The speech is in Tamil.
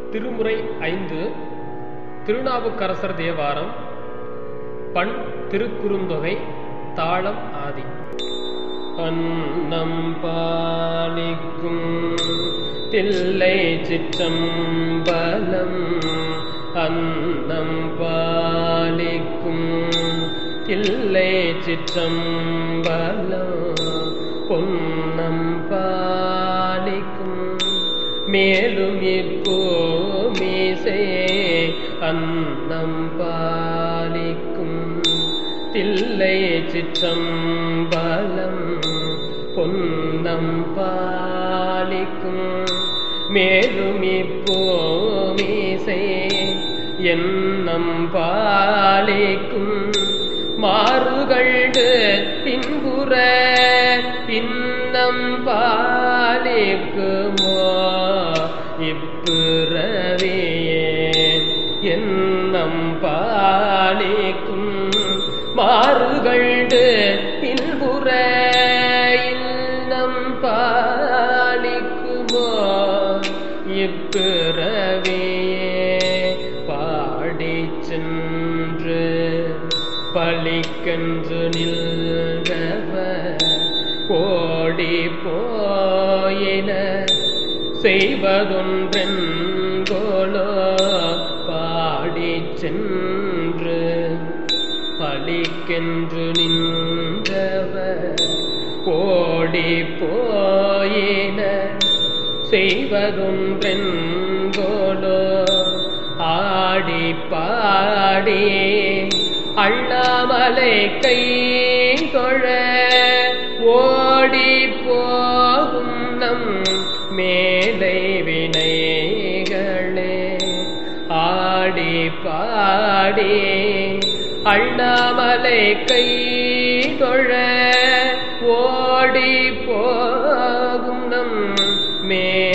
திருமுறை ஐந்து திருநாவுக்கரசர் தேவாரம் பண் திருக்குறுந்தொகை தாளம் ஆதி அன்னம் பாலிக்கும் தில்லை சிற்றம்பலம் அன்னம் பாலிக்கும் தில்லை சிற்றம்பலம் பொன்னம் பாலிக்கும் மேலும் இப்போ மீசே அன்னம் பாலிக்கும் தில்லை சிற்றம்பலம் பொன்னம் பாலிக்கும் மேலும் இப்போ மீசை எண்ணம் பாலிக்கும் மாறுகண்டு பின்புற இன்னம் பாலிக்குமோ இப்பிறவியே எண்ணம் பாலிக்கும் மாறுகண்டு பின்புற இன்னம் பாலிக்குமோ இப்பிறவியே பாடி சென்று பழிக்கென்று நில்கவர் ஓடி போயின செய்வதொன்றெங்கோலோ பாடி சென்று பழிக்கென்று நின்றவர் ஓடி போயின செய்வதொன்றெங்கோலோ ஆடி பாடி அண்ணாமலை கை தொழ ஓடி போகும் நம் மேலை வினைகளே ஆடி பாடி அண்ணாமலை கை தொழ ஓடி போகும் நம் மே